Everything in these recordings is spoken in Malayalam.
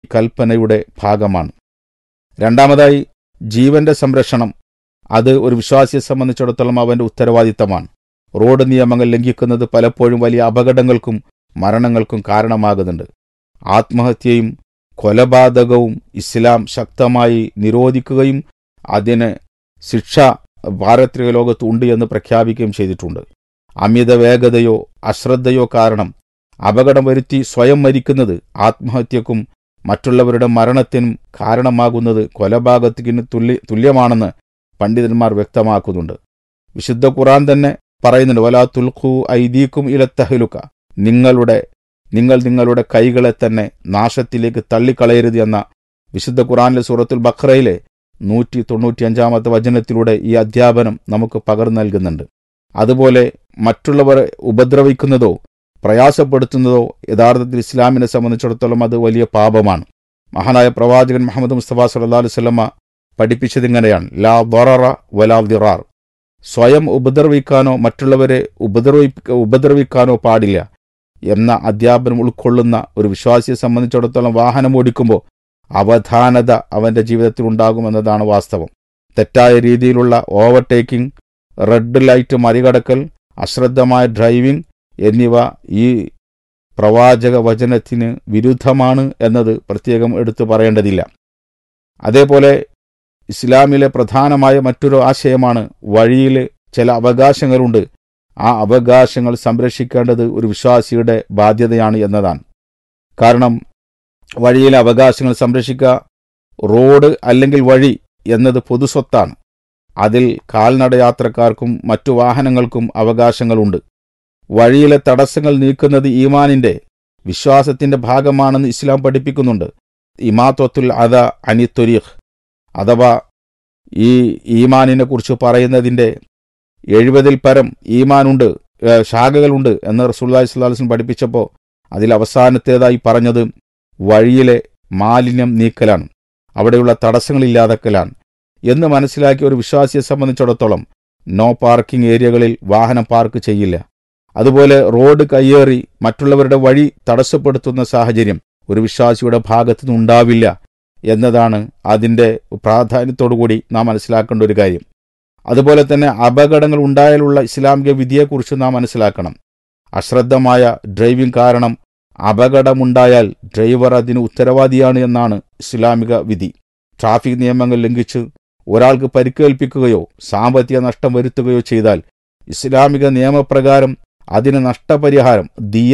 കൽപ്പനയുടെ ഭാഗമാണ് രണ്ടാമതായി ജീവന്റെ സംരക്ഷണം അത് ഒരു വിശ്വാസിയെ സംബന്ധിച്ചിടത്തോളം അവന്റെ ഉത്തരവാദിത്തമാണ് റോഡ് നിയമങ്ങൾ ലംഘിക്കുന്നത് പലപ്പോഴും വലിയ അപകടങ്ങൾക്കും മരണങ്ങൾക്കും കാരണമാകുന്നുണ്ട് ആത്മഹത്യയും കൊലപാതകവും ഇസ്ലാം ശക്തമായി നിരോധിക്കുകയും അതിന് ശിക്ഷ പാരത്രിക ലോകത്ത് ഉണ്ട് എന്ന് പ്രഖ്യാപിക്കുകയും ചെയ്തിട്ടുണ്ട് അമിത വേഗതയോ അശ്രദ്ധയോ കാരണം അപകടം വരുത്തി സ്വയം മരിക്കുന്നത് ആത്മഹത്യക്കും മറ്റുള്ളവരുടെ മരണത്തിനും കാരണമാകുന്നത് കൊലപാതകത്തിന് തുല്യ തുല്യമാണെന്ന് പണ്ഡിതന്മാർ വ്യക്തമാക്കുന്നുണ്ട് വിശുദ്ധ ഖുറാൻ തന്നെ പറയുന്നുണ്ട് വലാ തുൽഖു ഐദീക്കും ഇലത്തഹലുക്ക നിങ്ങളുടെ നിങ്ങൾ നിങ്ങളുടെ കൈകളെ തന്നെ നാശത്തിലേക്ക് തള്ളിക്കളയരുത് എന്ന വിശുദ്ധ ഖുറാനിലെ സൂറത്തുൽ ബഖ്റയിലെ നൂറ്റി തൊണ്ണൂറ്റിയഞ്ചാമത്തെ വചനത്തിലൂടെ ഈ അധ്യാപനം നമുക്ക് പകർന്നു നൽകുന്നുണ്ട് അതുപോലെ മറ്റുള്ളവരെ ഉപദ്രവിക്കുന്നതോ പ്രയാസപ്പെടുത്തുന്നതോ യഥാർത്ഥത്തിൽ ഇസ്ലാമിനെ സംബന്ധിച്ചിടത്തോളം അത് വലിയ പാപമാണ് മഹാനായ പ്രവാചകൻ മുഹമ്മദ് മുസ്തഫ സല്ലാ അലുസല്ലമ്മ പഠിപ്പിച്ചത് ഇങ്ങനെയാണ് ലാ ദൊററ വലാ ദിറാർ സ്വയം ഉപദ്രവിക്കാനോ മറ്റുള്ളവരെ ഉപദ്രവി ഉപദ്രവിക്കാനോ പാടില്ല എന്ന അധ്യാപനം ഉൾക്കൊള്ളുന്ന ഒരു വിശ്വാസിയെ സംബന്ധിച്ചിടത്തോളം വാഹനം ഓടിക്കുമ്പോൾ അവധാനത അവന്റെ ജീവിതത്തിൽ ഉണ്ടാകുമെന്നതാണ് വാസ്തവം തെറ്റായ രീതിയിലുള്ള ഓവർടേക്കിംഗ് റെഡ് ലൈറ്റ് മറികടക്കൽ അശ്രദ്ധമായ ഡ്രൈവിംഗ് എന്നിവ ഈ പ്രവാചക വചനത്തിന് വിരുദ്ധമാണ് എന്നത് പ്രത്യേകം എടുത്തു പറയേണ്ടതില്ല അതേപോലെ ഇസ്ലാമിലെ പ്രധാനമായ മറ്റൊരു ആശയമാണ് വഴിയിൽ ചില അവകാശങ്ങളുണ്ട് ആ അവകാശങ്ങൾ സംരക്ഷിക്കേണ്ടത് ഒരു വിശ്വാസിയുടെ ബാധ്യതയാണ് എന്നതാണ് കാരണം വഴിയിലെ അവകാശങ്ങൾ സംരക്ഷിക്കുക റോഡ് അല്ലെങ്കിൽ വഴി എന്നത് പൊതുസ്വത്താണ് അതിൽ കാൽനടയാത്രക്കാർക്കും മറ്റു വാഹനങ്ങൾക്കും അവകാശങ്ങളുണ്ട് വഴിയിലെ തടസ്സങ്ങൾ നീക്കുന്നത് ഈമാനിന്റെ വിശ്വാസത്തിന്റെ ഭാഗമാണെന്ന് ഇസ്ലാം പഠിപ്പിക്കുന്നുണ്ട് ഇമാത്വത്തുൽ അത അനിത്തൊരീഖ് അഥവാ ഈ ഈമാനിനെ കുറിച്ച് പറയുന്നതിൻ്റെ എഴുപതിൽ പരം ഈമാനുണ്ട് ശാഖകളുണ്ട് എന്ന് റസൂല്ലാഹി സ്വലാസ്ലം പഠിപ്പിച്ചപ്പോൾ അതിൽ അവസാനത്തേതായി പറഞ്ഞത് വഴിയിലെ മാലിന്യം നീക്കലാണ് അവിടെയുള്ള തടസ്സങ്ങളില്ലാതാക്കലാണ് എന്ന് മനസ്സിലാക്കിയ ഒരു വിശ്വാസിയെ സംബന്ധിച്ചിടത്തോളം നോ പാർക്കിംഗ് ഏരിയകളിൽ വാഹനം പാർക്ക് ചെയ്യില്ല അതുപോലെ റോഡ് കയ്യേറി മറ്റുള്ളവരുടെ വഴി തടസ്സപ്പെടുത്തുന്ന സാഹചര്യം ഒരു വിശ്വാസിയുടെ ഭാഗത്തു നിന്നുണ്ടാവില്ല എന്നതാണ് അതിൻ്റെ പ്രാധാന്യത്തോടുകൂടി നാം മനസ്സിലാക്കേണ്ട ഒരു കാര്യം അതുപോലെ തന്നെ അപകടങ്ങൾ ഉണ്ടായാലുള്ള ഇസ്ലാമിക വിധിയെക്കുറിച്ച് നാം മനസ്സിലാക്കണം അശ്രദ്ധമായ ഡ്രൈവിംഗ് കാരണം അപകടമുണ്ടായാൽ ഡ്രൈവർ അതിന് ഉത്തരവാദിയാണ് എന്നാണ് ഇസ്ലാമിക വിധി ട്രാഫിക് നിയമങ്ങൾ ലംഘിച്ച് ഒരാൾക്ക് പരിക്കേൽപ്പിക്കുകയോ സാമ്പത്തിക നഷ്ടം വരുത്തുകയോ ചെയ്താൽ ഇസ്ലാമിക നിയമപ്രകാരം അതിന് നഷ്ടപരിഹാരം ദിയ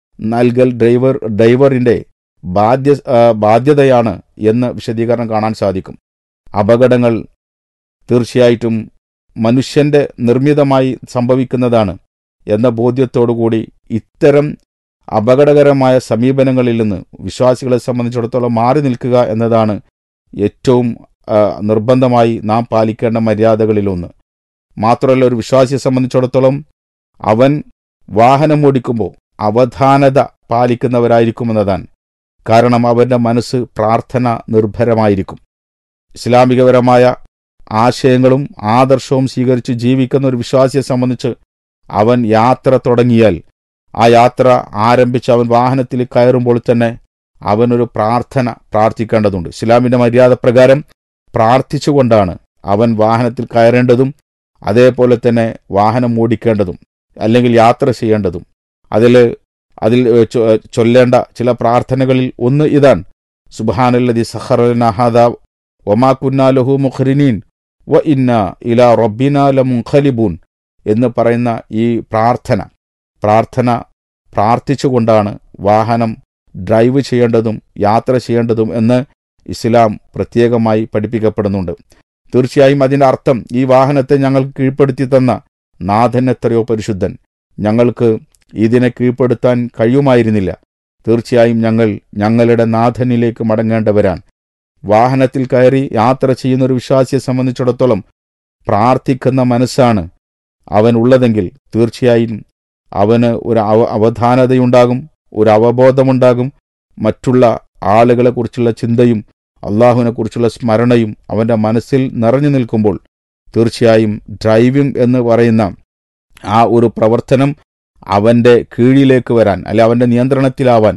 നൽകൽ ഡ്രൈവർ ഡ്രൈവറിന്റെ ബാധ്യ ബാധ്യതയാണ് എന്ന് വിശദീകരണം കാണാൻ സാധിക്കും അപകടങ്ങൾ തീർച്ചയായിട്ടും മനുഷ്യന്റെ നിർമ്മിതമായി സംഭവിക്കുന്നതാണ് എന്ന ബോധ്യത്തോടുകൂടി ഇത്തരം അപകടകരമായ സമീപനങ്ങളിൽ നിന്ന് വിശ്വാസികളെ സംബന്ധിച്ചിടത്തോളം മാറി നിൽക്കുക എന്നതാണ് ഏറ്റവും നിർബന്ധമായി നാം പാലിക്കേണ്ട മര്യാദകളിലൊന്ന് മാത്രമല്ല ഒരു വിശ്വാസിയെ സംബന്ധിച്ചിടത്തോളം അവൻ വാഹനം ഓടിക്കുമ്പോൾ അവധാനത പാലിക്കുന്നവരായിരിക്കുമെന്നതാണ് കാരണം അവന്റെ മനസ്സ് പ്രാർത്ഥന നിർഭരമായിരിക്കും ഇസ്ലാമികപരമായ ആശയങ്ങളും ആദർശവും സ്വീകരിച്ച് ജീവിക്കുന്ന ഒരു വിശ്വാസിയെ സംബന്ധിച്ച് അവൻ യാത്ര തുടങ്ങിയാൽ ആ യാത്ര ആരംഭിച്ച് അവൻ വാഹനത്തിൽ കയറുമ്പോൾ തന്നെ അവനൊരു പ്രാർത്ഥന പ്രാർത്ഥിക്കേണ്ടതുണ്ട് ഇസ്ലാമിന്റെ മര്യാദ പ്രകാരം പ്രാർത്ഥിച്ചുകൊണ്ടാണ് അവൻ വാഹനത്തിൽ കയറേണ്ടതും അതേപോലെ തന്നെ വാഹനം ഓടിക്കേണ്ടതും അല്ലെങ്കിൽ യാത്ര ചെയ്യേണ്ടതും അതിൽ അതിൽ ചൊല്ലേണ്ട ചില പ്രാർത്ഥനകളിൽ ഒന്ന് ഇതാണ് സുബാനല്ലതി സഹറനഹാദ ഒമാ കുന്നാലഹു മുഖ്രിനീൻ വ ഇന്ന ഇല റബ്ബിന ലമുഖലിബൂൻ എന്ന് പറയുന്ന ഈ പ്രാർത്ഥന പ്രാർത്ഥന പ്രാർത്ഥിച്ചുകൊണ്ടാണ് വാഹനം ഡ്രൈവ് ചെയ്യേണ്ടതും യാത്ര ചെയ്യേണ്ടതും എന്ന് ഇസ്ലാം പ്രത്യേകമായി പഠിപ്പിക്കപ്പെടുന്നുണ്ട് തീർച്ചയായും അതിൻ്റെ അർത്ഥം ഈ വാഹനത്തെ ഞങ്ങൾക്ക് കീഴ്പ്പെടുത്തി തന്ന നാഥൻ എത്രയോ പരിശുദ്ധൻ ഞങ്ങൾക്ക് ഇതിനെ കീഴ്പ്പെടുത്താൻ കഴിയുമായിരുന്നില്ല തീർച്ചയായും ഞങ്ങൾ ഞങ്ങളുടെ നാഥനിലേക്ക് മടങ്ങേണ്ടവരാണ് വാഹനത്തിൽ കയറി യാത്ര ചെയ്യുന്ന ഒരു വിശ്വാസിയെ സംബന്ധിച്ചിടത്തോളം പ്രാർത്ഥിക്കുന്ന മനസ്സാണ് അവനുള്ളതെങ്കിൽ തീർച്ചയായും അവന് ഒരു അവ അവധാനതയുണ്ടാകും ഒരു അവബോധമുണ്ടാകും മറ്റുള്ള ആളുകളെക്കുറിച്ചുള്ള ചിന്തയും അള്ളാഹുവിനെക്കുറിച്ചുള്ള സ്മരണയും അവൻ്റെ മനസ്സിൽ നിറഞ്ഞു നിൽക്കുമ്പോൾ തീർച്ചയായും ഡ്രൈവിംഗ് എന്ന് പറയുന്ന ആ ഒരു പ്രവർത്തനം അവൻ്റെ കീഴിലേക്ക് വരാൻ അല്ലെ അവൻ്റെ നിയന്ത്രണത്തിലാവാൻ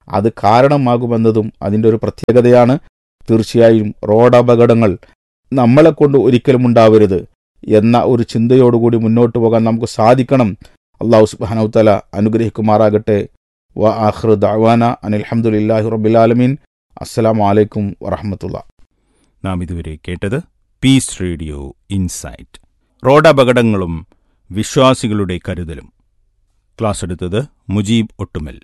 അത് കാരണമാകുമെന്നതും അതിൻ്റെ ഒരു പ്രത്യേകതയാണ് തീർച്ചയായും റോഡ് അപകടങ്ങൾ നമ്മളെ കൊണ്ട് ഒരിക്കലും ഉണ്ടാവരുത് എന്ന ഒരു ചിന്തയോടുകൂടി മുന്നോട്ട് പോകാൻ നമുക്ക് സാധിക്കണം അള്ളാഹു സുബാനൗത്തല അനുഗ്രഹിക്കുമാറാകട്ടെ വ ആഹ്റു ദഅവാന അനിൽഹമുല്ലാഹി റബ്ബിലാലമീൻ അസ്സലാമു അലൈക്കും വറഹമത്തുള്ള നാം ഇതുവരെ കേട്ടത് പീസ് റേഡിയോ ഇൻസൈറ്റ് റോഡ് അപകടങ്ങളും വിശ്വാസികളുടെ കരുതലും ക്ലാസ് എടുത്തത് മുജീബ് ഒട്ടുമൽ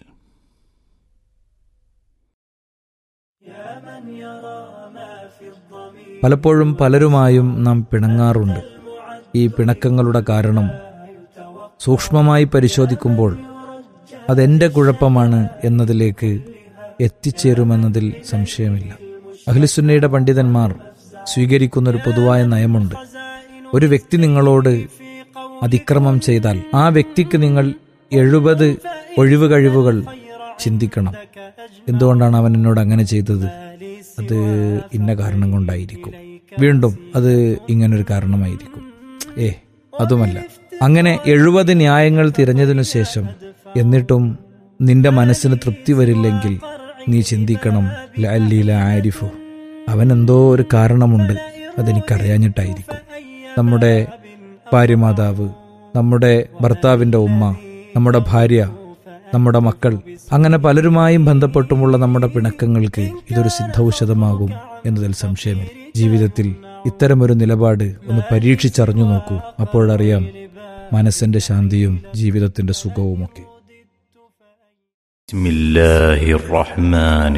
പലപ്പോഴും പലരുമായും നാം പിണങ്ങാറുണ്ട് ഈ പിണക്കങ്ങളുടെ കാരണം സൂക്ഷ്മമായി പരിശോധിക്കുമ്പോൾ അതെന്റെ കുഴപ്പമാണ് എന്നതിലേക്ക് എത്തിച്ചേരുമെന്നതിൽ സംശയമില്ല അഖിലുസുന്നയുടെ പണ്ഡിതന്മാർ സ്വീകരിക്കുന്ന ഒരു പൊതുവായ നയമുണ്ട് ഒരു വ്യക്തി നിങ്ങളോട് അതിക്രമം ചെയ്താൽ ആ വ്യക്തിക്ക് നിങ്ങൾ എഴുപത് ഒഴിവ് കഴിവുകൾ ചിന്തിക്കണം എന്തുകൊണ്ടാണ് അവൻ എന്നോട് അങ്ങനെ ചെയ്തത് അത് ഇന്ന കാരണം കൊണ്ടായിരിക്കും വീണ്ടും അത് ഇങ്ങനൊരു കാരണമായിരിക്കും ഏ അതുമല്ല അങ്ങനെ എഴുപത് ന്യായങ്ങൾ തിരഞ്ഞതിനു ശേഷം എന്നിട്ടും നിന്റെ മനസ്സിന് തൃപ്തി വരില്ലെങ്കിൽ നീ ചിന്തിക്കണം ലല്ലീല ആരിഫു അവൻ എന്തോ ഒരു കാരണമുണ്ട് അതെനിക്കറിയാഞ്ഞിട്ടായിരിക്കും നമ്മുടെ ഭാര്യമാതാവ് നമ്മുടെ ഭർത്താവിന്റെ ഉമ്മ നമ്മുടെ ഭാര്യ നമ്മുടെ മക്കൾ അങ്ങനെ പലരുമായും ബന്ധപ്പെട്ടുമുള്ള നമ്മുടെ പിണക്കങ്ങൾക്ക് ഇതൊരു സിദ്ധൌഷധമാകും എന്നതിൽ സംശയമില്ല ജീവിതത്തിൽ ഇത്തരമൊരു നിലപാട് ഒന്ന് പരീക്ഷിച്ചറിഞ്ഞു നോക്കൂ അപ്പോഴറിയാം മനസ്സിന്റെ ശാന്തിയും ജീവിതത്തിന്റെ സുഖവുമൊക്കെ ബിസ്മില്ലാഹിർ റഹ്മാനിർ